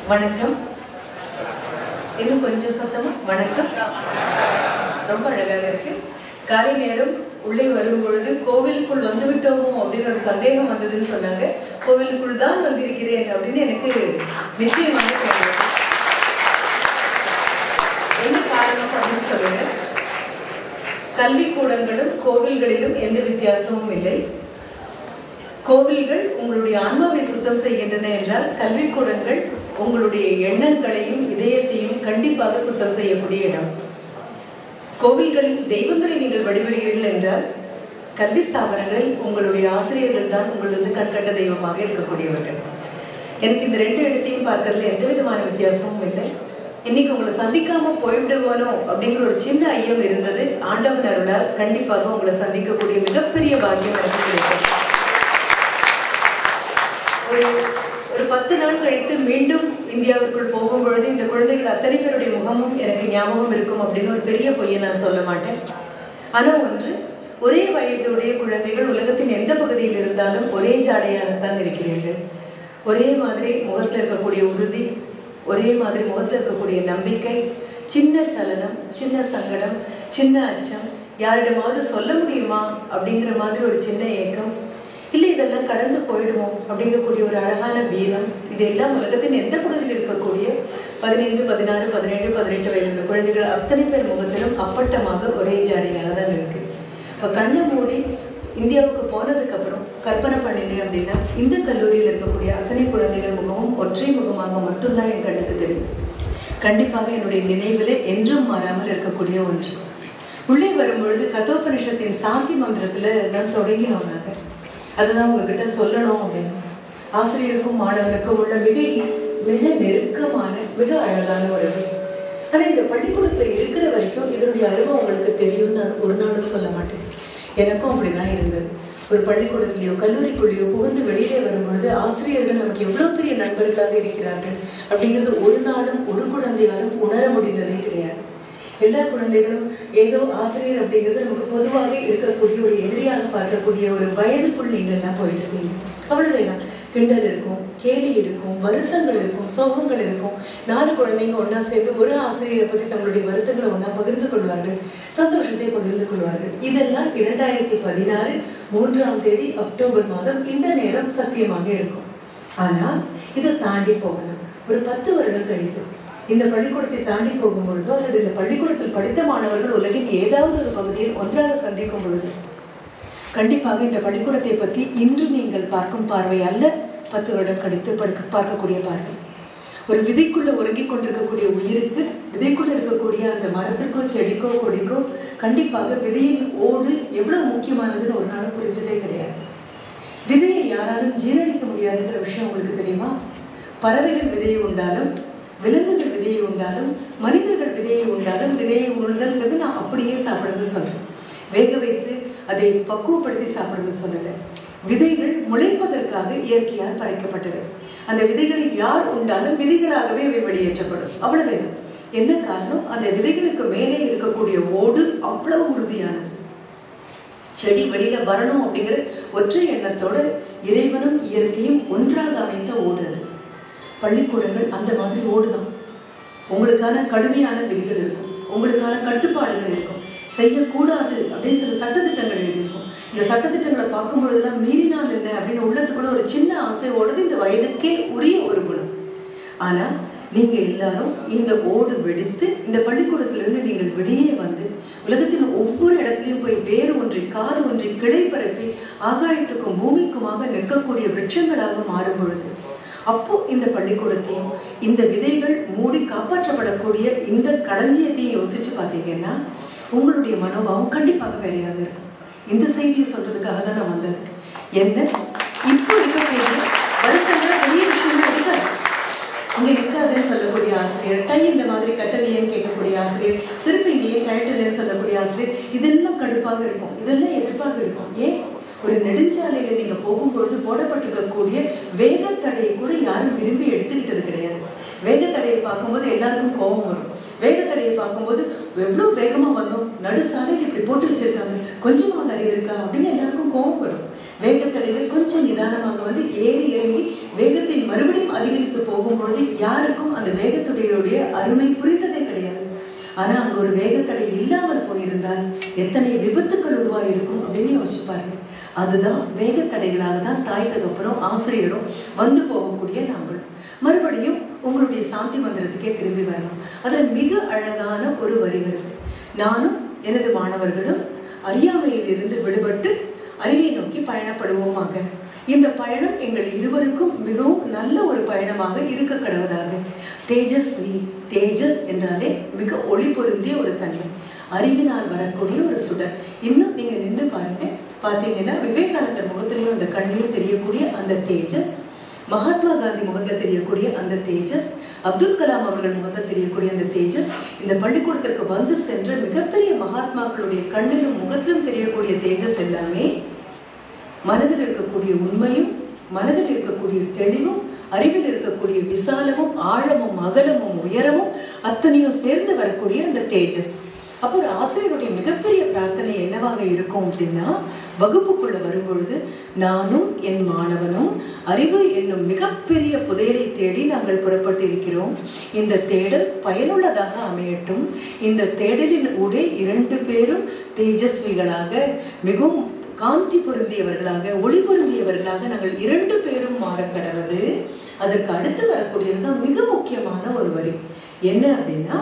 வணக்கம் இன்னும் கொஞ்சம் சத்தமா வணக்கம் ரொம்ப அழகாக இருக்கு காலை நேரம் உள்ளே வரும் பொழுது கோவிலுக்குள் வந்து விட்டோமோ அப்படின்னு ஒரு சந்தேகம் வந்ததுன்னு சொன்னாங்க கோவிலுக்குள் தான் வந்திருக்கிறேன் அப்படின்னு எனக்கு நிச்சயமாக தெரியும் என்ன காரணம் அப்படின்னு சொல்லுங்க கல்விக்கூடங்களும் கோவில்களிலும் எந்த வித்தியாசமும் இல்லை கோவில்கள் உங்களுடைய ஆன்மாவை சுத்தம் செய்கின்றன என்றால் கல்விக்கூடங்கள் உங்களுடைய எண்ணங்களையும் இதயத்தையும் கண்டிப்பாக சுத்தம் செய்யக்கூடிய இடம் கோவில்களில் தெய்வங்களை நீங்கள் வழிபடுகிறீர்கள் என்றால் கல்வி ஸ்தாபனங்களில் உங்களுடைய ஆசிரியர்கள் தான் உங்களது கண்கண்ட தெய்வமாக இருக்கக்கூடியவர்கள் எனக்கு இந்த ரெண்டு இடத்தையும் பார்க்கறதுல எந்த விதமான வித்தியாசமும் இல்லை இன்னைக்கு உங்களை சந்திக்காம போய்விடுவானோ அப்படிங்கிற ஒரு சின்ன ஐயம் இருந்தது ஆண்டவன் அருளால் கண்டிப்பாக உங்களை சந்திக்கக்கூடிய மிகப்பெரிய பாக்கியம் எனக்கு கிடைக்கும் ஒரு ஒரு பத்து நாள் கழித்து மீண்டும் இந்தியாவிற்குள் போகும் பொழுது இந்த குழந்தைகள் அத்தனை பேருடைய முகமும் எனக்கு ஞாபகம் இருக்கும் அப்படின்னு ஒரு பெரிய பொய்யை நான் சொல்ல மாட்டேன் ஆனா ஒன்று ஒரே வயதுடைய குழந்தைகள் உலகத்தின் எந்த பகுதியில் இருந்தாலும் ஒரே ஜாடையாகத்தான் இருக்கிறீர்கள் ஒரே மாதிரி முகத்துல இருக்கக்கூடிய உறுதி ஒரே மாதிரி முகத்துல இருக்கக்கூடிய நம்பிக்கை சின்ன சலனம் சின்ன சங்கடம் சின்ன அச்சம் யாரிடமாவது சொல்ல முடியுமா அப்படிங்கிற மாதிரி ஒரு சின்ன ஏக்கம் இல்லை இதெல்லாம் கடந்து போயிடுவோம் அப்படிங்கக்கூடிய ஒரு அழகான வீரம் இதெல்லாம் உலகத்தின் எந்த பகுதியில் இருக்கக்கூடிய பதினைந்து பதினாறு பதினேழு பதினெட்டு வயது குழந்தைகள் அத்தனை பேர் முகத்திலும் அப்பட்டமாக ஒரே ஜாடியாக தான் இருக்கு இப்போ கண்ணை மூடி இந்தியாவுக்கு போனதுக்கு அப்புறம் கற்பனை பண்ணினேன் அப்படின்னா இந்த கல்லூரியில் இருக்கக்கூடிய அத்தனை குழந்தைகள் முகமும் ஒற்றை முகமாக மட்டும்தான் என் கண்ணுக்கு தெரியும் கண்டிப்பாக என்னுடைய நினைவில் என்றும் மாறாமல் இருக்கக்கூடிய ஒன்று உள்ளே வரும்பொழுது கதோபனிஷத்தின் சாந்தி மந்திரத்துல நான் தொடங்கினோம் நாங்க அதுதான் உங்ககிட்ட சொல்லணும் அப்படின்னு ஆசிரியருக்கும் மாணவருக்கும் உள்ள மிக மிக நெருக்கமான மிக அழகான உறவு ஆனா இந்த பள்ளிக்கூடத்துல இருக்கிற வரைக்கும் இதனுடைய அருமை உங்களுக்கு தெரியும் நான் ஒரு நாளும் சொல்ல மாட்டேன் எனக்கும் அப்படிதான் இருந்தது ஒரு பள்ளிக்கூடத்திலேயோ கல்லூரிக்குள்ளேயோ புகுந்து வெளியிலே வரும்பொழுது ஆசிரியர்கள் நமக்கு எவ்வளவு பெரிய நண்பர்களாக இருக்கிறார்கள் அப்படிங்கிறது ஒரு நாளும் ஒரு குழந்தையாலும் உணர முடிந்ததே கிடையாது எல்லா குழந்தைகளும் ஏதோ ஆசிரியர் அப்படிங்கிறது நமக்கு பொதுவாக இருக்கக்கூடிய ஒரு எதிரியாக பார்க்கக்கூடிய ஒரு வயதுக்குள் நீங்க எல்லாம் போயிட்டு இருக்கீங்க அவ்வளவுதான் கிண்டல் இருக்கும் கேலி இருக்கும் வருத்தங்கள் இருக்கும் சோகங்கள் இருக்கும் நாலு குழந்தைங்க ஒண்ணா சேர்ந்து ஒரு ஆசிரியரை பத்தி தங்களுடைய வருத்தங்களை ஒண்ணா பகிர்ந்து கொள்வார்கள் சந்தோஷத்தை பகிர்ந்து கொள்வார்கள் இதெல்லாம் இரண்டாயிரத்தி பதினாறு மூன்றாம் தேதி அக்டோபர் மாதம் இந்த நேரம் சத்தியமாக இருக்கும் ஆனால் இதை தாண்டி போகணும் ஒரு பத்து வருடம் கழித்து இந்த பள்ளிக்கூடத்தை தாண்டி போகும் பொழுதோ அல்லது இந்த பள்ளிக்கூடத்தில் படித்த மாணவர்கள் உலகின் ஏதாவது ஒரு பகுதியில் ஒன்றாக சந்திக்கும் பொழுது கண்டிப்பாக இந்த பள்ளிக்கூடத்தை பற்றி இன்று நீங்கள் பார்க்கும் பார்வை அல்ல பத்து வருடம் கழித்து படுக்க பார்க்கக்கூடிய பார்வை ஒரு விதைக்குள்ள உறங்கிக் கொண்டிருக்கக்கூடிய உயிருக்கு விதைக்குள்ள இருக்கக்கூடிய அந்த மரத்திற்கோ செடிக்கோ கொடிக்கோ கண்டிப்பாக விதையின் ஓடு எவ்வளவு முக்கியமானதுன்னு ஒரு நாள் புரிஞ்சதே கிடையாது விதையை யாராலும் ஜீரணிக்க முடியாதுங்கிற விஷயம் உங்களுக்கு தெரியுமா பறவைகள் விதையை உண்டாலும் விலங்குகள் விதையை உண்டாலும் மனிதர்கள் விதையை உண்டாலும் விதையை உண்டல்ங்கிறது நான் அப்படியே சாப்பிடுறது சொல்றேன் வேக வைத்து அதை பக்குவப்படுத்தி சாப்பிடுறது சொல்லல விதைகள் முளைப்பதற்காக இயற்கையால் பறைக்கப்பட்டது அந்த விதைகளை யார் உண்டாலும் விதைகளாகவே அவை வெளியேற்றப்படும் அவ்வளவு என்ன காரணம் அந்த விதைகளுக்கு மேலே இருக்கக்கூடிய ஓடு அவ்வளவு உறுதியானது செடி வெளியில வரணும் அப்படிங்கிற ஒற்றை எண்ணத்தோட இறைவனும் இயற்கையும் ஒன்றாக அமைத்த ஓடு அது பள்ளிக்கூடங்கள் அந்த மாதிரி ஓடுதான் உங்களுக்கான கடுமையான விதிகள் இருக்கும் உங்களுக்கான கட்டுப்பாடுகள் இருக்கும் செய்யக்கூடாது அப்படின்னு சில சட்டத்திட்டங்கள் எழுதியிருக்கும் இந்த சட்டத்திட்டங்களை பார்க்கும் பொழுதுலாம் மீறினால் என்ன அப்படின்னு உள்ளத்துக்குள்ள ஒரு சின்ன ஆசை ஓடுது இந்த வயதுக்கே உரிய ஒரு குணம் ஆனா நீங்க எல்லாரும் இந்த ஓடு வெடித்து இந்த பள்ளிக்கூடத்திலிருந்து நீங்கள் வெளியே வந்து உலகத்தின் ஒவ்வொரு இடத்துலையும் போய் வேறு ஒன்றை கார் ஒன்றை கிளை பரப்பி ஆகாயத்துக்கும் பூமிக்குமாக நிற்கக்கூடிய விருட்சங்களாக மாறும் பொழுது அப்போ இந்த பள்ளிக்கூடத்தையும் இந்த விதைகள் மூடி காப்பாற்றப்படக்கூடிய இந்த களஞ்சியத்தையும் யோசிச்சு பார்த்தீங்கன்னா உங்களுடைய மனோபாவம் கண்டிப்பாக வேறையாக இருக்கும் இந்த செய்தியை சொல்றதுக்காக தான் நான் வந்தது என்ன இப்போ இருக்கக்கூடிய வருத்தங்களை பெரிய விஷயம் இருக்காது இங்க நிற்காதுன்னு சொல்லக்கூடிய ஆசிரியர் டை இந்த மாதிரி கட்டலையேன்னு கேட்கக்கூடிய ஆசிரியர் சிறப்பு இங்கேயே கழட்டலைன்னு சொல்லக்கூடிய ஆசிரியர் இதெல்லாம் கடுப்பாக இருக்கும் இதெல்லாம் எதிர்ப்பாக இருக்கும் ஏன் ஒரு நெடுஞ்சாலையில நீங்க போகும்பொழுது போடப்பட்டிருக்கக்கூடிய வேகத்தடையை கூட யாரும் விரும்பி எடுத்துக்கிட்டது கிடையாது வேகத்தடையை பார்க்கும்போது எல்லாருக்கும் கோபம் வரும் வேகத்தடையை பார்க்கும்போது எவ்வளவு வேகமா வந்தோம் நடு சாலையில் இப்படி போட்டு வச்சிருக்காங்க கொஞ்சமா அறிவு இருக்கா அப்படின்னு எல்லாருக்கும் கோபம் வரும் வேகத்தடையில் கொஞ்சம் நிதானமாக வந்து ஏறி இறங்கி வேகத்தை மறுபடியும் அதிகரித்து போகும்பொழுது யாருக்கும் அந்த வேகத்துடையுடைய அருமை புரிந்ததே கிடையாது ஆனா அங்க ஒரு வேகத்தடை இல்லாமல் போயிருந்தால் எத்தனை விபத்துக்கள் உருவாயிருக்கும் அப்படின்னு யோசிச்சு பாருங்க அதுதான் வேகத்தடைகளாக தான் தாய் தகப்பனும் ஆசிரியரும் வந்து போகக்கூடிய நாங்கள் மறுபடியும் உங்களுடைய சாந்தி மந்திரத்துக்கே திரும்பி வரணும் அதுல மிக அழகான ஒரு வரி வருது நானும் எனது மாணவர்களும் அறியாமையில் இருந்து விடுபட்டு அறிவை நோக்கி பயணப்படுவோமாக இந்த பயணம் எங்கள் இருவருக்கும் மிகவும் நல்ல ஒரு பயணமாக இருக்க கடவதாக தேஜஸ்வி தேஜஸ் என்றாலே மிக ஒளி பொருந்திய ஒரு தன்மை அறிவினால் வரக்கூடிய ஒரு சுடர் இன்னும் நீங்க நின்று பாருங்க பாத்தீங்கன்னா விவேகானந்தர் முகத்திலையும் அந்த கண்ணிலும் தெரியக்கூடிய அந்த தேஜஸ் மகாத்மா காந்தி முகத்துல தெரியக்கூடிய அந்த தேஜஸ் அப்துல் கலாம் அவர்கள் முகத்தில் தெரியக்கூடிய அந்த தேஜஸ் இந்த பள்ளிக்கூடத்திற்கு வந்து சென்ற மிகப்பெரிய மகாத்மாக்களுடைய கண்ணிலும் முகத்திலும் தெரியக்கூடிய தேஜஸ் எல்லாமே மனதில் இருக்கக்கூடிய உண்மையும் மனதில் இருக்கக்கூடிய தெளிவும் அறிவில் இருக்கக்கூடிய விசாலமும் ஆழமும் அகலமும் உயரமும் அத்தனையும் சேர்ந்து வரக்கூடிய அந்த தேஜஸ் அப்போ ஒரு ஆசிரியருடைய மிகப்பெரிய பிரார்த்தனை என்னவாக இருக்கும் அப்படின்னா வகுப்புக்குள்ள வரும்பொழுது நானும் என் மாணவனும் அறிவு என்னும் மிகப்பெரிய புதையலை தேடி நாங்கள் புறப்பட்டு இருக்கிறோம் இந்த தேடல் பயனுள்ளதாக அமையட்டும் இந்த தேடலின் ஊடே இரண்டு பேரும் தேஜஸ்விகளாக மிகவும் காந்தி பொருந்தியவர்களாக ஒளி பொருந்தியவர்களாக நாங்கள் இரண்டு பேரும் மாற கடவுது அதற்கு அடுத்து வரக்கூடியதுதான் மிக முக்கியமான ஒரு வரி என்ன அப்படின்னா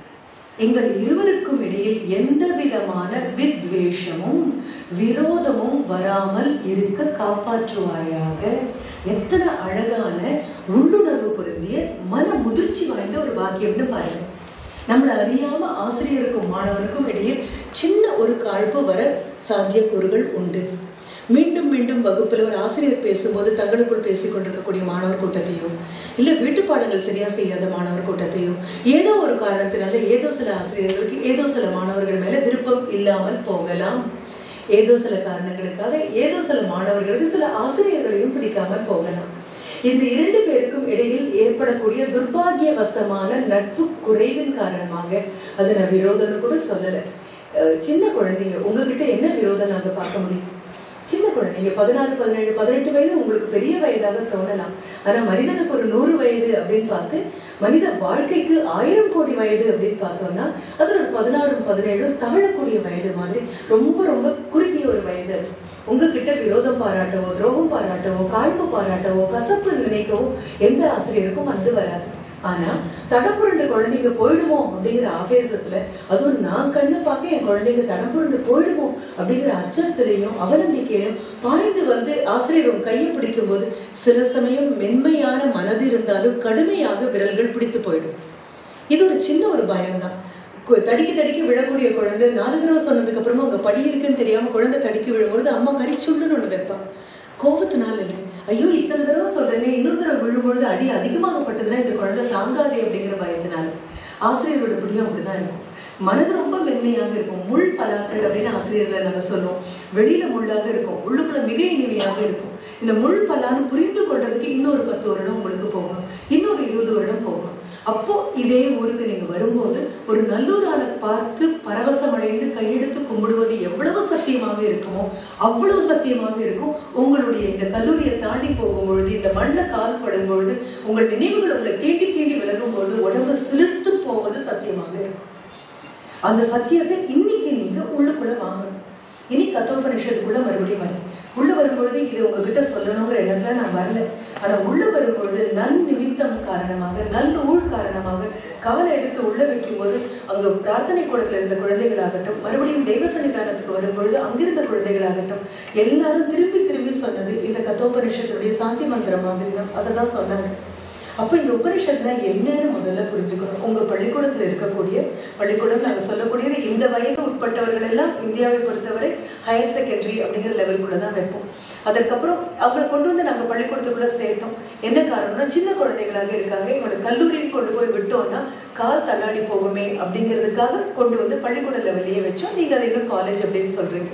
எங்கள் இருவருக்கும் இடையில் எந்த விதமான வித்வேஷமும் விரோதமும் வராமல் இருக்க காப்பாற்றுவாயாக எத்தனை அழகான உள்ளுணர்வு பொருந்திய மன முதிர்ச்சி வாய்ந்த ஒரு வாக்கியம்னு பாருங்க நம்மளை அறியாம ஆசிரியருக்கும் மாணவருக்கும் இடையே சின்ன ஒரு காழ்ப்பு வர சாத்தியக்கூறுகள் உண்டு மீண்டும் மீண்டும் வகுப்புல ஒரு ஆசிரியர் பேசும்போது தங்களுக்குள் பேசிக் கொண்டிருக்கக்கூடிய மாணவர் கூட்டத்தையோ இல்ல வீட்டு பாடங்கள் சரியா செய்யாத மாணவர் கூட்டத்தையோ ஏதோ ஒரு காரணத்தினால ஏதோ சில ஆசிரியர்களுக்கு ஏதோ சில மாணவர்கள் மேல விருப்பம் இல்லாமல் போகலாம் ஏதோ சில காரணங்களுக்காக ஏதோ சில மாணவர்களுக்கு சில ஆசிரியர்களையும் பிடிக்காமல் போகலாம் இந்த இரண்டு பேருக்கும் இடையில் ஏற்படக்கூடிய துர்பாகியவசமான நட்பு குறைவின் காரணமாக அது நான் விரோதம்னு கூட சொல்லல அஹ் சின்ன குழந்தைங்க உங்ககிட்ட என்ன விரோதம் நாங்க பார்க்க முடியும் சின்ன குழந்தைங்க பதினாலு பதினேழு பதினெட்டு வயது உங்களுக்கு பெரிய வயதாக தோணலாம் ஆனா மனிதனுக்கு ஒரு நூறு வயது அப்படின்னு பார்த்து மனித வாழ்க்கைக்கு ஆயிரம் கோடி வயது அப்படின்னு பார்த்தோம்னா அது ஒரு பதினாறும் பதினேழும் தவழக்கூடிய வயது மாதிரி ரொம்ப ரொம்ப குறுகிய ஒரு வயது அது. உங்ககிட்ட விரோதம் பாராட்டவோ துரோகம் பாராட்டவோ காழ்ப்பு பாராட்டவோ கசப்பு நினைக்கவோ எந்த ஆசிரியருக்கும் வந்து வராது ஆனா தடப்புரண்டு குழந்தைங்க போயிடுமோ அப்படிங்கிற ஆவேசத்துல அதுவும் நான் கண்ணு பார்க்க என் குழந்தைங்க தடப்புரண்டு போயிடுமோ அப்படிங்கிற அச்சத்திலையும் அவநம்பிக்கையிலும் பாய்ந்து வந்து ஆசிரியர் உன் கையை பிடிக்கும் போது சில சமயம் மென்மையான மனது இருந்தாலும் கடுமையாக விரல்கள் பிடித்து போயிடும் இது ஒரு சின்ன ஒரு பயம்தான் கு- தடிக்கி தடிக்கி விழக்கூடிய குழந்தை நாலு தடவை சொன்னதுக்கு அப்புறமா அங்க படி இருக்குன்னு தெரியாம குழந்தை தடிக்கி விழும்பொழுது அம்மா கரிச்சுள்ளுன்னு ஒண்ணு வைப்பான் கோபத்தினால இல்லை ஐயோ இத்தனை தடவை சொல்றேனே இன்னொரு தடவை விழும்பொழுது அடி அதிகமாகப்பட்டதுன்னா இந்த குழந்தை தாங்காதே அப்படிங்கிற பயத்தினால ஆசிரியரோட பிடியும் அப்படிதான் இருக்கும் மனது ரொம்ப மென்மையாக இருக்கும் முள் பலாக்கள் அப்படின்னு ஆசிரியர்களை நாங்க சொல்லுவோம் வெளியில முள்ளாக இருக்கும் உள்ளுக்குள்ள மிக இனிமையாக இருக்கும் இந்த முள் பலான்னு புரிந்து கொள்றதுக்கு இன்னொரு பத்து வருடம் உங்களுக்கு போகணும் இன்னொரு இருபது வருடம் போகணும் அப்போ இதே ஊருக்கு நீங்க வரும்போது ஒரு நல்லூரான பார்த்து பரவசமடைந்து கையெடுத்து கும்பிடுவது எவ்வளவு சத்தியமாக இருக்குமோ அவ்வளவு சத்தியமாக இருக்கும் உங்களுடைய இந்த கல்லூரியை தாண்டி போகும்பொழுது இந்த மண்ணை கால் படும் பொழுது உங்கள் நினைவுகள் உங்களை தீண்டி தீண்டி விலகும் பொழுது உடம்பு சிலிர்த்து போவது சத்தியமாக இருக்கும் அந்த சத்தியத்தை இன்னைக்கு நீங்க உள்ளுக்குள்ள வாங்கணும் இனி கத்தோபனிஷத்துக்குள்ள மறுபடியும் வரேன் உள்ள வரும்பொழுது இது உங்ககிட்ட சொல்லணுங்கிற எண்ணத்துல நான் வரல ஆனா உள்ள வரும்பொழுது நல் நிமித்தம் காரணமாக நல் ஊழ் காரணமாக கவலை எடுத்து உள்ள வைக்கும் போது அங்க பிரார்த்தனை கூடத்துல இருந்த குழந்தைகளாகட்டும் மறுபடியும் தெய்வ சன்னிதானத்துக்கு வரும்பொழுது அங்கிருந்த குழந்தைகளாகட்டும் எல்லாரும் திரும்பி திரும்பி சொன்னது இந்த கத்தோபனிஷத்துடைய சாந்தி மந்திரம் மாதிரி தான் அதை தான் சொன்னாங்க அப்ப இந்த உபனிஷத்னா என்னன்னு முதல்ல புரிஞ்சுக்கணும் உங்க பள்ளிக்கூடத்துல இருக்கக்கூடிய பள்ளிக்கூடம் நாங்க சொல்லக்கூடியது இந்த வயது உட்பட்டவர்கள் எல்லாம் இந்தியாவை பொறுத்தவரை ஹையர் செகண்டரி அப்படிங்கிற லெவலுக்குள்ள தான் வைப்போம் அதற்கப்புறம் அவங்களை கொண்டு வந்து நாங்க பள்ளிக்கூடத்துக்குள்ள சேர்த்தோம் என்ன காரணம்னா சின்ன குழந்தைகளாக இருக்காங்க இவங்களை கல்லூரியில் கொண்டு போய் விட்டோம்னா கால் தள்ளாடி போகுமே அப்படிங்கிறதுக்காக கொண்டு வந்து பள்ளிக்கூட லெவல்லையே வச்சோம் நீங்க அதை இன்னும் காலேஜ் அப்படின்னு சொல்றீங்க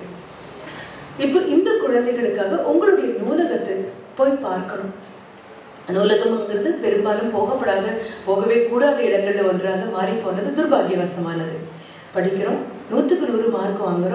இப்போ இந்த குழந்தைகளுக்காக உங்களுடைய நூலகத்தை போய் பார்க்கணும் நூலகம்ங்கிறது பெரும்பாலும் போகப்படாத போகவே கூடாத இடங்கள்ல ஒன்றாக மாறி போனது துர்பாகியவசமானது படிக்கிறோம் நூத்துக்கு நூறு மார்க் வாங்குறோம்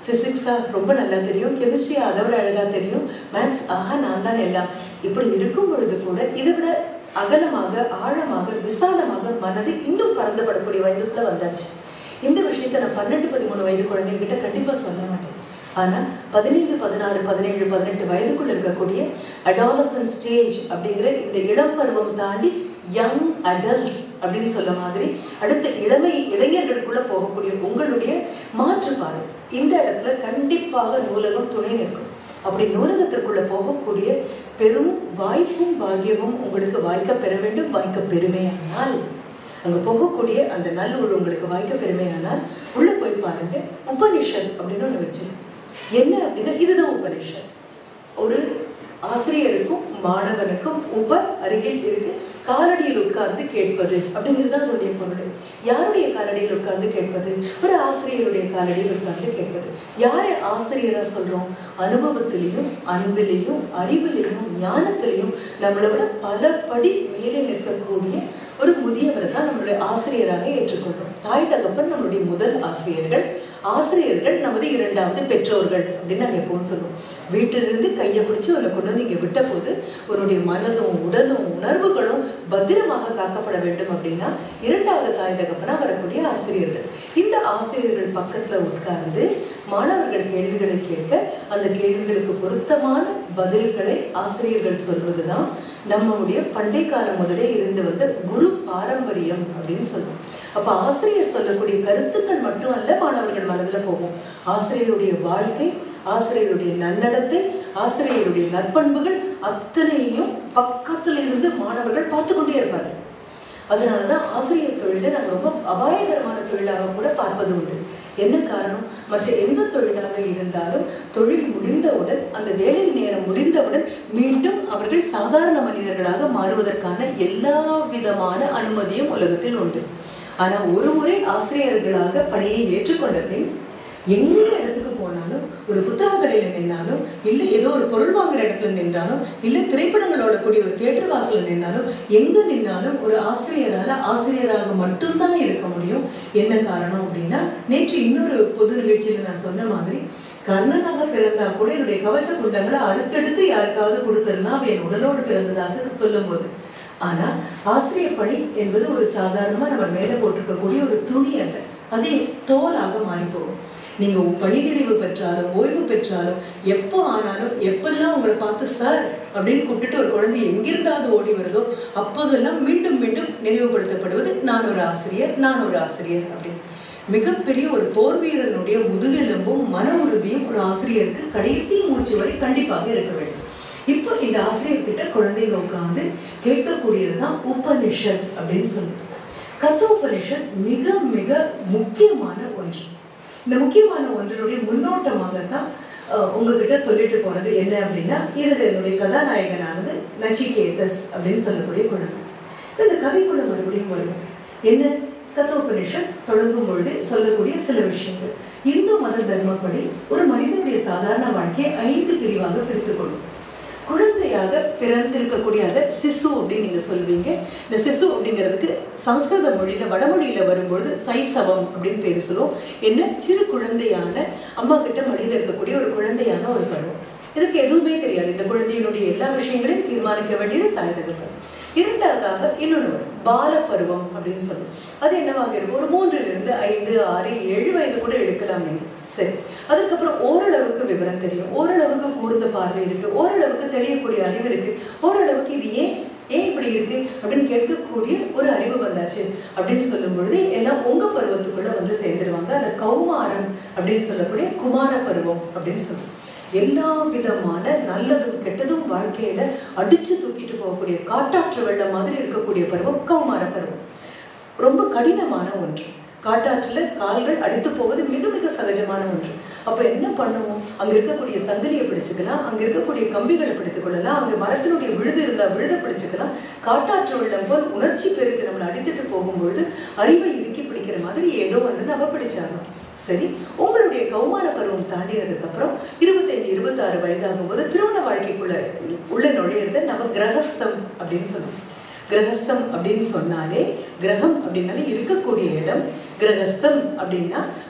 பிசிக்ஸா ரொம்ப நல்லா தெரியும் கெமிஸ்ட்ரியா அதை விட அழகா தெரியும் மேத்ஸ் ஆஹா நான் தான் எல்லாம் இப்படி இருக்கும் பொழுது கூட இதை விட அகலமாக ஆழமாக விசாலமாக மனது இன்னும் பறந்துபடக்கூடிய வயதுக்குள்ள வந்தாச்சு இந்த விஷயத்த நான் பன்னெண்டு பதிமூணு வயது குழந்தைகிட்ட கண்டிப்பா சொல்ல மாட்டேன் ஆனா பதினைந்து பதினாறு பதினேழு பதினெட்டு வயதுக்குள்ள இருக்கக்கூடிய அடாலசன் ஸ்டேஜ் அப்படிங்கிற இந்த இளம் பருவம் தாண்டி யங் அடல்ட்ஸ் அப்படின்னு சொல்ல மாதிரி அடுத்த இளமை இளைஞர்களுக்குள்ள போகக்கூடிய உங்களுடைய மாற்றுப்பாடு இந்த இடத்துல கண்டிப்பாக நூலகம் துணை நிற்கும் அப்படி நூலகத்திற்குள்ள போகக்கூடிய பெரும் வாய்ப்பும் பாக்கியமும் உங்களுக்கு வாய்க்க பெற வேண்டும் வாய்க்க பெருமையானால் அங்க போகக்கூடிய அந்த நல்லூர் உங்களுக்கு வாய்க்க பெருமையானால் உள்ள போய் பாருங்க உபனிஷத் அப்படின்னு ஒண்ணு வச்சு என்ன அப்படின்னா இதுதான் உபனிஷத் ஒரு ஆசிரியருக்கும் மாணவனுக்கும் உப அருகில் இருக்கு காலடியில் உட்கார்ந்து கேட்பது அப்படிங்கிறது தான் அதனுடைய பொருள் யாருடைய காலடியில் உட்கார்ந்து கேட்பது ஒரு ஆசிரியருடைய காலடியில் உட்கார்ந்து கேட்பது யாரை ஆசிரியரா சொல்றோம் அனுபவத்திலையும் அன்பிலையும் அறிவிலையும் ஞானத்திலையும் நம்மளை விட பல படி மேலே நிற்கக்கூடிய ஒரு முதியவர் தான் நம்மளுடைய ஆசிரியராக ஏற்றுக்கொள்றோம் தாய் தகப்பன் நம்மளுடைய முதல் ஆசிரியர்கள் ஆசிரியர்கள் நமது இரண்டாவது பெற்றோர்கள் அப்படின்னு நாங்க எப்பவும் சொல்லுவோம் வீட்டிலிருந்து கையை பிடிச்சு அவரை கொண்டு வந்து இங்க விட்ட போது உன்னுடைய மனதும் உடலும் உணர்வுகளும் பத்திரமாக காக்கப்பட வேண்டும் அப்படின்னா இரண்டாவது தாய் தகப்பனா வரக்கூடிய ஆசிரியர்கள் இந்த ஆசிரியர்கள் பக்கத்துல உட்கார்ந்து மாணவர்கள் கேள்விகளை கேட்க அந்த கேள்விகளுக்கு பொருத்தமான பதில்களை ஆசிரியர்கள் சொல்வதுதான் நம்மளுடைய பண்டை காலம் முதலே இருந்து வந்த குரு பாரம்பரியம் அப்படின்னு சொல்லுவோம் அப்ப ஆசிரியர் சொல்லக்கூடிய கருத்துக்கள் மட்டும் அல்ல மாணவர்கள் மனதுல போகும் ஆசிரியருடைய வாழ்க்கை ஆசிரியருடைய நன்னடத்தை ஆசிரியருடைய நற்பண்புகள் அத்தனையும் பக்கத்துல இருந்து மாணவர்கள் பார்த்து கொண்டே இருப்பாங்க அதனாலதான் ஆசிரியர் தொழிலை நாங்கள் ரொம்ப அபாயகரமான தொழிலாக கூட பார்ப்பது உண்டு என்ன காரணம் மற்ற எந்த தொழிலாக இருந்தாலும் தொழில் முடிந்தவுடன் அந்த வேலை நேரம் முடிந்தவுடன் மீண்டும் அவர்கள் சாதாரண மனிதர்களாக மாறுவதற்கான எல்லா விதமான அனுமதியும் உலகத்தில் உண்டு ஆனா ஒரு முறை ஆசிரியர்களாக பணியை ஏற்றுக்கொண்ட பின் எந்த இடத்துக்கு போனாலும் ஒரு புத்தக கடையில நின்னாலும் இல்ல ஏதோ ஒரு பொருள் வாங்குற இடத்துல நின்றாலும் இல்ல திரைப்படங்களோட கூடிய ஒரு தேட்டர் வாசல்ல நின்னாலும் எங்க நின்னாலும் ஒரு ஆசிரியரால ஆசிரியராக மட்டும்தான் இருக்க முடியும் என்ன காரணம் அப்படின்னா நேற்று இன்னொரு பொது நிகழ்ச்சியில நான் சொன்ன மாதிரி கர்ணனாக பிறந்தா கூட என்னுடைய கவச குண்டங்களை அடுத்தடுத்து யாருக்காவது கொடுத்திருந்தா அவன் என் உடலோடு பிறந்ததாக சொல்லும் போது ஆனா ஆசிரியர் பணி என்பது ஒரு சாதாரணமா நம்ம மேல போட்டிருக்கக்கூடிய ஒரு துணி அல்ல அதே தோலாக மாறி போகும் நீங்க பணி நிறைவு பெற்றாலும் ஓய்வு பெற்றாலும் எப்போ ஆனாலும் எப்பெல்லாம் உங்களை பார்த்து சார் அப்படின்னு கூப்பிட்டுட்டு ஒரு குழந்தை எங்கிருந்தாவது ஓடி வருதோ அப்போதெல்லாம் மீண்டும் மீண்டும் நினைவுபடுத்தப்படுவது நான் ஒரு ஆசிரியர் நான் ஒரு ஆசிரியர் அப்படின்னு மிகப்பெரிய ஒரு போர் வீரனுடைய முதுகெலும்பும் மன உறுதியும் ஒரு ஆசிரியருக்கு கடைசி மூச்சு வரை கண்டிப்பாக இருக்க வேண்டும் இப்போ இந்த ஆசிரியர் கிட்ட குழந்தைங்க உட்காந்து கேட்கக்கூடியதுதான் உபனிஷத் அப்படின்னு சொல்லுது கத்தோபனிஷத் மிக மிக முக்கியமான ஒன்று இந்த முக்கியமான ஒன்றினுடைய முன்னோட்டமாக தான் உங்ககிட்ட சொல்லிட்டு போறது என்ன அப்படின்னா இது என்னுடைய கதாநாயகனானது நச்சிகேதஸ் அப்படின்னு சொல்லக்கூடிய குழந்தை இந்த கதைக்குள்ள மறுபடியும் வரும் என்ன கத்தோபனிஷத் தொடங்கும் பொழுது சொல்லக்கூடிய சில விஷயங்கள் இந்து மத தர்மப்படி ஒரு மனிதனுடைய சாதாரண வாழ்க்கையை ஐந்து பிரிவாக பிரித்துக் கொள்ளும் குழந்தையாக பிறந்திருக்கக்கூடிய அதை சிசு அப்படின்னு நீங்க சொல்வீங்க இந்த சிசு அப்படிங்கிறதுக்கு சமஸ்கிருத மொழியில வடமொழியில வரும்பொழுது சைசவம் அப்படின்னு பேர் சொல்லுவோம் என்ன சிறு குழந்தையான அம்மா கிட்ட மடியில இருக்கக்கூடிய ஒரு குழந்தையான ஒரு பருவம் இதுக்கு எதுவுமே தெரியாது இந்த குழந்தையினுடைய எல்லா விஷயங்களையும் தீர்மானிக்க வேண்டியது தாய் தகப்பன் இரண்டாவதாக இன்னொன்று வரும் பால பருவம் அப்படின்னு சொல்லுவோம் அது என்னவாக இருக்கும் ஒரு மூன்றுல இருந்து ஐந்து ஆறு ஏழு வயது கூட எடுக்கலாம் நீங்க சரி அதுக்கப்புறம் ஓரளவுக்கு விவரம் தெரியும் ஓரளவுக்கு கூர்ந்த பார்வை இருக்கு ஓரளவுக்கு தெளியக்கூடிய அறிவு இருக்கு ஓரளவுக்கு இது ஏன் ஏன் இப்படி இருக்கு அப்படின்னு கேட்கக்கூடிய ஒரு அறிவு வந்தாச்சு அப்படின்னு சொல்லும் பொழுது எல்லாம் உங்க பருவத்துக்குள்ள வந்து சேர்ந்துருவாங்க அந்த கௌமாரம் அப்படின்னு சொல்லக்கூடிய குமார பருவம் அப்படின்னு சொல்லுவோம் எல்லா விதமான நல்லதும் கெட்டதும் வாழ்க்கையில அடிச்சு தூக்கிட்டு போகக்கூடிய காட்டாற்று வெள்ளம் மாதிரி இருக்கக்கூடிய பருவம் கௌமார பருவம் ரொம்ப கடினமான ஒன்று காட்டாற்றுல கால்கள் அடித்து போவது மிக மிக சகஜமான ஒன்று அப்ப என்ன பண்ணுவோம் அங்க இருக்கக்கூடிய சங்கிலியை பிடிச்சுக்கலாம் அங்க இருக்கக்கூடிய கம்பிகளை பிடித்துக் கொள்ளலாம் அங்க மரத்தினுடைய விழுது இருந்தா விழுத பிடிச்சுக்கலாம் காட்டாற்று வெள்ளம் போல் உணர்ச்சி பெருக்கு நம்மளை அடித்துட்டு போகும்பொழுது அறிவை இறுக்கி பிடிக்கிற மாதிரி ஏதோ ஒன்று நம்ம பிடிச்சாகணும் சரி உங்களுடைய கௌமார பருவம் தாண்டினதுக்கு அப்புறம் இருபத்தைந்து இருபத்தாறு வயதாகும் போது திருமண வாழ்க்கைக்குள்ள உள்ள நுழையிறத நம்ம கிரகஸ்தம் அப்படின்னு சொல்லுவோம் கிரகஸ்தம் அப்படின்னு சொன்னாலே கிரகம் அப்படின்னாலே இருக்கக்கூடிய இடம் கிரகஸ்தம் அப்படின்னா குடும்ப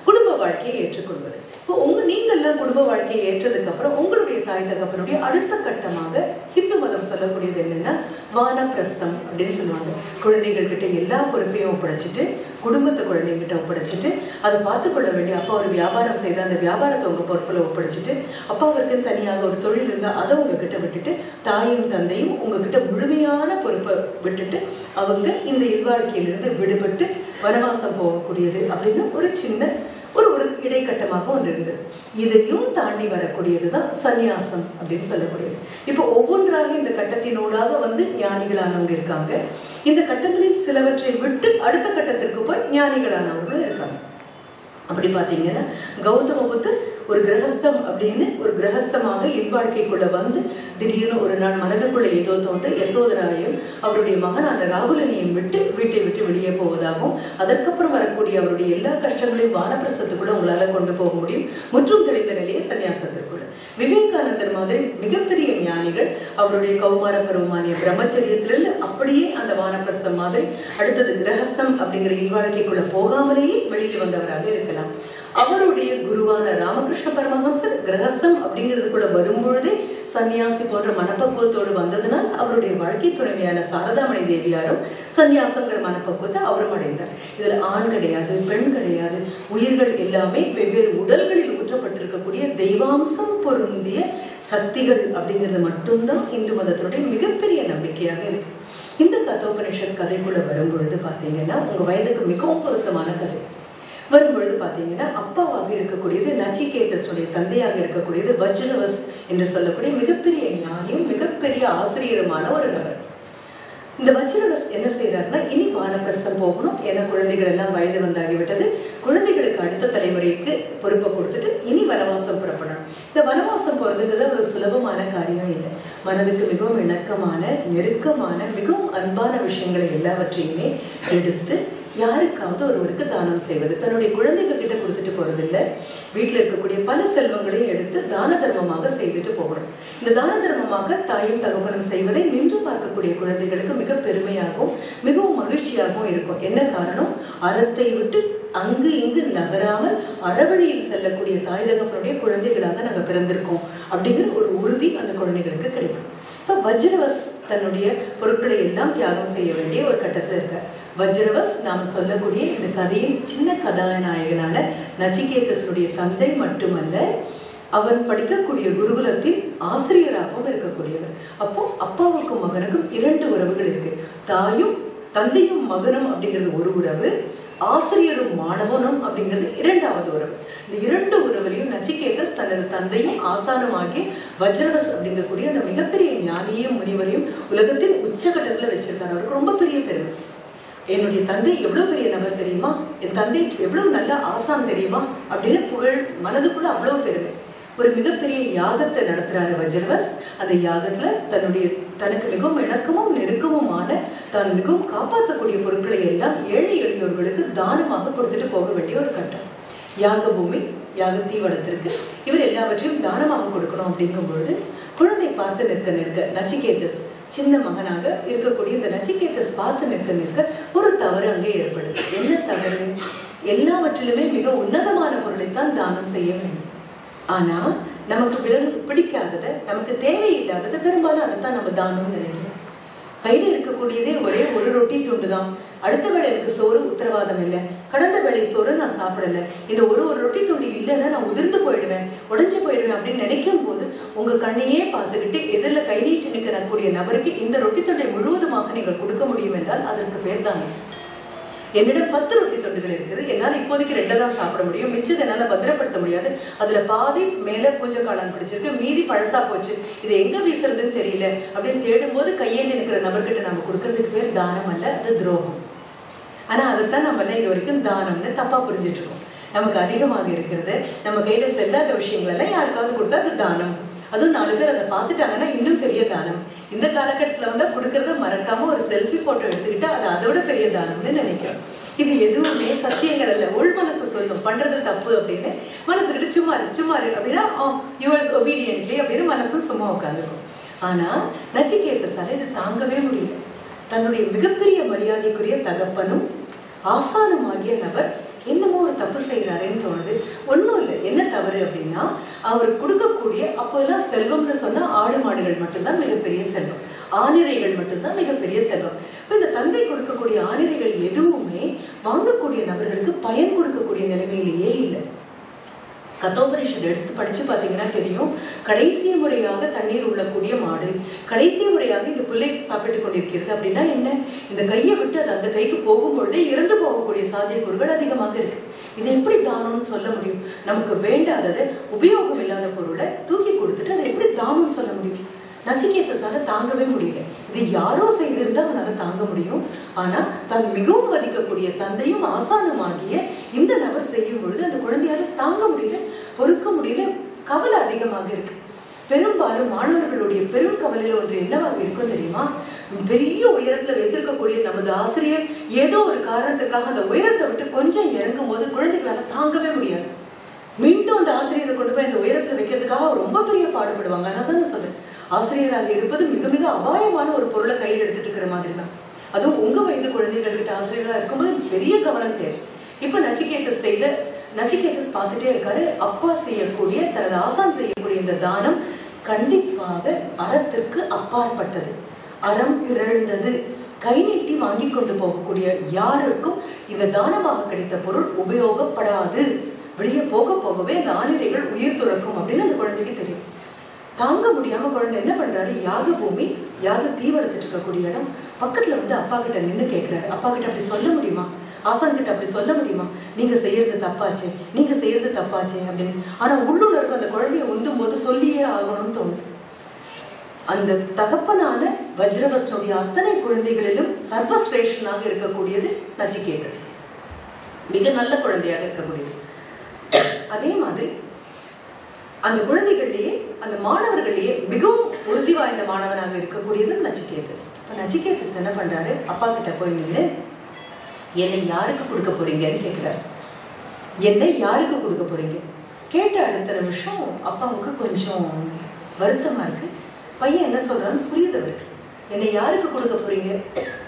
வாழ்க்கையை ஏற்றுக்கொள்வது இப்போ உங்க நீங்க எல்லாம் குடும்ப வாழ்க்கையை ஏற்றதுக்கு அப்புறம் உங்களுடைய தாய் தகப்பனுடைய அடுத்த கட்டமாக ஹிந்து மதம் சொல்லக்கூடியது என்னன்னா வானப்பிரஸ்தம் அப்படின்னு சொல்லுவாங்க குழந்தைகள் கிட்ட எல்லா பொறுப்பையும் ஒப்படைச்சிட்டு குடும்பத்தை குழந்தைங்கிட்ட ஒப்படைச்சிட்டு அதை பார்த்து கொள்ள வேண்டிய அப்பா ஒரு வியாபாரம் செய்த அந்த வியாபாரத்தை உங்க பொறுப்புல ஒப்படைச்சிட்டு அப்பா அவருக்குன்னு தனியாக ஒரு தொழில் இருந்தால் அதை உங்ககிட்ட விட்டுட்டு தாயும் தந்தையும் உங்ககிட்ட முழுமையான பொறுப்பை விட்டுட்டு அவங்க இந்த இல்வாழ்க்கையிலிருந்து விடுபட்டு வனவாசம் போகக்கூடியது அப்படின்னு ஒரு சின்ன ஒரு ஒரு இடைக்கட்டமாக ஒன்று இருந்தது இதையும் தாண்டி வரக்கூடியதுதான் சந்நியாசம் அப்படின்னு சொல்லக்கூடியது இப்போ ஒவ்வொன்றாக இந்த கட்டத்தினூடாக வந்து ஞானிகளானவங்க இருக்காங்க இந்த கட்டங்களில் சிலவற்றை விட்டு அடுத்த கட்டத்திற்கு போய் ஞானிகளானவங்களும் இருக்காங்க அப்படி பார்த்தீங்கன்னா கௌதம புத்தர் ஒரு கிரகஸ்தம் அப்படின்னு ஒரு கிரகஸ்தமாக இல்வாழ்க்கைக்குள்ள வந்து திடீர்னு ஒரு நாள் மனதுக்குள்ள ஏதோ தோன்று யசோதராயும் அவருடைய மகனான ராகுலனையும் விட்டு வீட்டை விட்டு வெளியே போவதாகவும் அதற்கப்புறம் வரக்கூடிய அவருடைய எல்லா கஷ்டங்களையும் வானப்பிரசத்துக்குள்ள உங்களால கொண்டு போக முடியும் முற்றும் தெளிந்த நிலையை சன்னியாசத்திற்குள்ள விவேகானந்தர் மாதிரி மிகப்பெரிய ஞானிகள் அவருடைய கௌமார பருவமானிய பிரம்மச்சரியத்திலிருந்து அப்படியே அந்த வானப்பிரஸ்தம் மாதிரி அடுத்தது கிரகஸ்தம் அப்படிங்கிற இல்வாழ்க்கைக்குள்ள போகாமலேயே வெளியில் வந்தவராக இருக்கலாம் அவருடைய குருவான ராமகிருஷ்ண பரமஹம்சர் கிரகஸ்தம் அப்படிங்கிறது கூட வரும்பொழுதே சன்னியாசி போன்ற மனப்பக்குவத்தோடு வந்ததனால் அவருடைய வாழ்க்கை துணைவியான சாரதாமணி தேவியாரும் சன்னியாசங்கிற மனப்பக்குவத்தை அவரும் அடைந்தார் இதுல ஆண் கிடையாது பெண் கிடையாது உயிர்கள் எல்லாமே வெவ்வேறு உடல்களில் ஊற்றப்பட்டிருக்கக்கூடிய தெய்வாம்சம் பொருந்திய சக்திகள் அப்படிங்கிறது மட்டும்தான் இந்து மதத்தினுடைய மிகப்பெரிய நம்பிக்கையாக இருக்கு இந்த கதோபனிஷத் கதைக்குள்ள வரும்பொழுது பாத்தீங்கன்னா உங்க வயதுக்கு மிகவும் பொருத்தமான கதை வரும்பொழுது பார்த்தீங்கன்னா அப்பாவாக இருக்கக்கூடியது நச்சிகேதஸுடைய தந்தையாக இருக்கக்கூடியது வஜ்ரவஸ் என்று சொல்லக்கூடிய மிகப்பெரிய ஞானியும் மிகப்பெரிய ஆசிரியருமான ஒரு நபர் இந்த வஜ்ரவஸ் என்ன செய்யறாருன்னா இனி வானப்பிரஸ்தம் போகணும் ஏன்னா குழந்தைகள் எல்லாம் வயது வந்தாகிவிட்டது குழந்தைகளுக்கு அடுத்த தலைமுறைக்கு பொறுப்பை கொடுத்துட்டு இனி வனவாசம் புறப்படணும் இந்த வனவாசம் போறதுங்கிறது அவ்வளவு சுலபமான காரியம் இல்லை மனதுக்கு மிகவும் இணக்கமான நெருக்கமான மிகவும் அன்பான விஷயங்களை எல்லாவற்றையுமே எடுத்து யாருக்காவது ஒருவருக்கு தானம் செய்வது தன்னுடைய குழந்தைகள் கிட்ட கொடுத்துட்டு போறது இல்ல வீட்டுல இருக்கக்கூடிய பல செல்வங்களையும் எடுத்து தான தர்மமாக செய்துட்டு போகணும் இந்த தான தர்மமாக தாயும் தகவலும் செய்வதை நின்று பார்க்கக்கூடிய குழந்தைகளுக்கு மிக பெருமையாகவும் மிகவும் மகிழ்ச்சியாகவும் இருக்கும் என்ன காரணம் அறத்தை விட்டு அங்கு இங்கு நகராமல் அறவழியில் செல்லக்கூடிய தாய் தகப்பனுடைய குழந்தைகளாக நாங்க பிறந்திருக்கோம் அப்படிங்கிற ஒரு உறுதி அந்த குழந்தைகளுக்கு கிடைக்கும் இப்ப வஜ்ரவஸ் தன்னுடைய பொருட்களை எல்லாம் தியாகம் செய்ய வேண்டிய ஒரு கட்டத்துல இருக்கார் வஜ்ரவஸ் நாம் சொல்லக்கூடிய இந்த கதையின் சின்ன கதாநாயகனான நச்சிகேதஸனுடைய தந்தை மட்டுமல்ல அவன் படிக்கக்கூடிய குருகுலத்தில் ஆசிரியராகவும் இருக்கக்கூடியவர் அப்போ அப்பாவுக்கும் மகனுக்கும் இரண்டு உறவுகள் இருக்கு தாயும் தந்தையும் மகனும் அப்படிங்கிறது ஒரு உறவு ஆசிரியரும் மாணவனும் அப்படிங்கிறது இரண்டாவது உறவு இந்த இரண்டு உறவுலையும் நச்சிகேதஸ் தனது தந்தையும் ஆசானமாகி வஜ்ரவஸ் அப்படிங்கக்கூடிய அந்த மிகப்பெரிய ஞானியையும் முனிவரையும் உலகத்தின் உச்சகட்டத்துல வச்சிருக்காரு அவருக்கு ரொம்ப பெரிய பெருமை என்னுடைய தந்தை எவ்வளவு பெரிய நபர் தெரியுமா என் தந்தை எவ்வளவு நல்ல ஆசான் தெரியுமா அப்படின்னு புகழ் மனதுக்குள்ள அவ்வளவு பெருமை ஒரு மிகப்பெரிய யாகத்தை நடத்துறாரு வஜ்ரவஸ் அந்த யாகத்துல தன்னுடைய தனக்கு மிகவும் இணக்கமும் நெருக்கமுமான தான் மிகவும் காப்பாற்றக்கூடிய பொருட்களை எல்லாம் ஏழை எளியோர்களுக்கு தானமாக கொடுத்துட்டு போக வேண்டிய ஒரு கட்டம் யாக பூமி யாக தீவனத்திற்கு இவர் எல்லாவற்றையும் தானமாக கொடுக்கணும் அப்படிங்கும் பொழுது குழந்தை பார்த்து நிற்க நிற்க நச்சிகேதஸ் சின்ன மகனாக இருக்கக்கூடிய இந்த நச்சிகேதஸ் பார்த்து நிற்க நிற்க ஒரு தவறு அங்கே ஏற்படுது என்ன தவறு எல்லாவற்றிலுமே மிக உன்னதமான பொருளைத்தான் தானம் செய்ய வேண்டும் ஆனா நமக்கு விலங்கு பிடிக்காததை நமக்கு தேவையில்லாததை பெரும்பாலும் அதைத்தான் நம்ம தானம்னு நினைக்கிறோம் கையில இருக்கக்கூடியதே ஒரே ஒரு ரொட்டி துண்டு தான் அடுத்த வேளை எனக்கு சோறு உத்தரவாதம் இல்லை கடந்த வேளை சோறு நான் சாப்பிடல இந்த ஒரு ஒரு ரொட்டி துண்டு இல்லைன்னா நான் உதிர்ந்து போயிடுவேன் உடைஞ்சு போயிடுவேன் அப்படின்னு நினைக்கும் போது உங்க கண்ணையே பார்த்துக்கிட்டு எதிரில் கை நீட்டி நிற்கக்கூடிய நபருக்கு இந்த ரொட்டி துண்டை முழுவதுமாக நீங்கள் கொடுக்க முடியும் என்றால் அதற்கு பேர் தானே என்னிடம் பத்து ரொட்டி துண்டுகள் இருக்குது என்னால் இப்போதைக்கு ரெண்டை தான் சாப்பிட முடியும் மிச்சத்தை என்னால் பத்திரப்படுத்த முடியாது அதுல பாதி மேல பூஜை காளான் பிடிச்சிருக்கு மீதி பழசா போச்சு இதை எங்க வீசுறதுன்னு தெரியல அப்படின்னு தேடும் போது கையேந்தி நிற்கிற நபர்கிட்ட நம்ம கொடுக்கறதுக்கு பேர் தானம் அல்ல அது துரோகம் ஆனா அதைத்தான் நம்ம எல்லாம் இது வரைக்கும் தானம்னு தப்பா புரிஞ்சிட்டு இருக்கோம் நமக்கு அதிகமாக இருக்கிறது நம்ம கையில செல்லாத விஷயங்கள் எல்லாம் யாருக்காவது கொடுத்தா அது தானம் அதுவும் நாலு பேர் அதை பார்த்துட்டாங்கன்னா இன்னும் பெரிய தானம் இந்த காலகட்டத்துல வந்து கொடுக்கறத மறக்காம ஒரு செல்ஃபி போட்டோ எடுத்துக்கிட்டா அது அதோட பெரிய தானம்னு நினைக்கிறோம் இது எதுவுமே சத்தியங்கள் அல்ல உள் மனசு சொல்லும் பண்றது தப்பு அப்படின்னு மனசுக்கிட்ட சும்மா இரு சும்மா இரு அப்படின்னா யுவர்ஸ் ஒபீடியன்ட்லி அப்படின்னு மனசும் சும்மா உட்காந்துக்கும் ஆனா நச்சிகேதஸால இது தாங்கவே முடியல தன்னுடைய மிகப்பெரிய மரியாதைக்குரிய தகப்பனும் ஆசானுமாகிய நபர் என்னமோ ஒரு தப்பு செய்யறாருன்னு தோணுது ஒன்றும் இல்லை என்ன தவறு அப்படின்னா அவர் கொடுக்கக்கூடிய அப்போல்லாம் செல்வம்னு சொன்னா ஆடு மாடுகள் மட்டும்தான் மிகப்பெரிய செல்வம் ஆனிரைகள் மட்டும்தான் மிகப்பெரிய செல்வம் இப்போ இந்த தந்தை கொடுக்கக்கூடிய ஆனிரைகள் எதுவுமே வாங்கக்கூடிய நபர்களுக்கு பயன் கொடுக்கக்கூடிய நிலைமையிலேயே இல்லை கத்தோபனிஷத் எடுத்து படிச்சு பாத்தீங்கன்னா தெரியும் கடைசி முறையாக தண்ணீர் உள்ளக்கூடிய மாடு கடைசி முறையாக இந்த புல்லை சாப்பிட்டு கொண்டிருக்கிறது அப்படின்னா என்ன இந்த கையை விட்டு அது அந்த கைக்கு போகும்பொழுதே இறந்து போகக்கூடிய சாத்தியக்கூறுகள் அதிகமாக இருக்கு இதை எப்படி தானம்னு சொல்ல முடியும் நமக்கு வேண்டாததை உபயோகம் இல்லாத பொருளை தூக்கி கொடுத்துட்டு அதை எப்படி தானம்னு சொல்ல முடியும் நச்சிகேத்தசால தாங்கவே முடியல இது யாரோ செய்திருந்தா அவனால தாங்க முடியும் ஆனா தான் மிகவும் மதிக்கக்கூடிய தந்தையும் ஆசானமாகிய இந்த நபர் செய்யும் பொழுது அந்த குழந்தையால தாங்க முடியல பொறுக்க முடியல கவலை அதிகமாக இருக்கு பெரும்பாலும் மாணவர்களுடைய பெரும் கவலையில ஒன்று என்னவாக இருக்கும் தெரியுமா பெரிய உயரத்துல வைத்திருக்கக்கூடிய நமது ஆசிரியர் ஏதோ ஒரு காரணத்துக்காக அந்த உயரத்தை விட்டு கொஞ்சம் இறங்கும் போது குழந்தைகளால தாங்கவே முடியாது மீண்டும் அந்த ஆசிரியரை கொண்டு போய் அந்த உயரத்துல வைக்கிறதுக்காக ரொம்ப பெரிய பாடுபடுவாங்க அதான் நான் சொல்றேன் ஆசிரியராக இருப்பது மிக மிக அபாயமான ஒரு பொருளை கையில் எடுத்துட்டு இருக்கிற மாதிரி தான் அதுவும் உங்க வயது குழந்தைகள் கிட்ட ஆசிரியராக இருக்கும்போது பெரிய கவனம் தேவை இப்ப நச்சிகேதஸ் செய்த நச்சிகேதஸ் பார்த்துட்டே இருக்காரு அப்பா செய்யக்கூடிய தனது ஆசான் செய்யக்கூடிய இந்த தானம் கண்டிப்பாக அறத்திற்கு அப்பாற்பட்டது அறம் பிறழ்ந்தது கை நீட்டி வாங்கி கொண்டு போகக்கூடிய யாருக்கும் இந்த தானமாக கிடைத்த பொருள் உபயோகப்படாது வெளியே போக போகவே அந்த ஆணிரைகள் உயிர் துறக்கும் அப்படின்னு அந்த குழந்தைக்கு தெரியும் தாங்க முடியாம குழந்தை என்ன பண்றாரு யாக பூமி யாக தீ வளர்த்துட்டு இருக்கக்கூடிய இடம் பக்கத்துல வந்து அப்பா கிட்ட நின்னு கேக்குறாரு அப்பா கிட்ட அப்படி சொல்ல முடியுமா ஆசான் கிட்ட அப்படி சொல்ல முடியுமா நீங்க செய்யறது தப்பாச்சே நீங்க செய்யறது தப்பாச்சே அப்படின்னு ஆனா உள்ளுணர்வு அந்த குழந்தைய உந்தும் போது சொல்லியே ஆகணும்னு தோணுது அந்த தகப்பனான வஜ்ரவஸ்னுடைய அத்தனை குழந்தைகளிலும் சர்வஸ்ரேஷ்டனாக இருக்கக்கூடியது நச்சிகேதஸ் மிக நல்ல குழந்தையாக இருக்கக்கூடியது அதே மாதிரி அந்த குழந்தைகள்லயே அந்த மாணவர்கள்லயே மிகவும் உறுதி வாய்ந்த மாணவனாக இருக்கக்கூடியது நச்சிகேதஸ் இப்ப நச்சிகேதஸ் என்ன பண்றாரு அப்பா கிட்ட போய் நின்று என்னை யாருக்கு கொடுக்க போறீங்கன்னு கேட்கிறாரு என்னை யாருக்கு கொடுக்க போறீங்க கேட்ட அடுத்த நிமிஷம் அப்பாவுக்கு கொஞ்சம் வருத்தமா இருக்கு பையன் என்ன சொல்றான்னு புரியுது அவருக்கு என்னை யாருக்கு கொடுக்க போறீங்க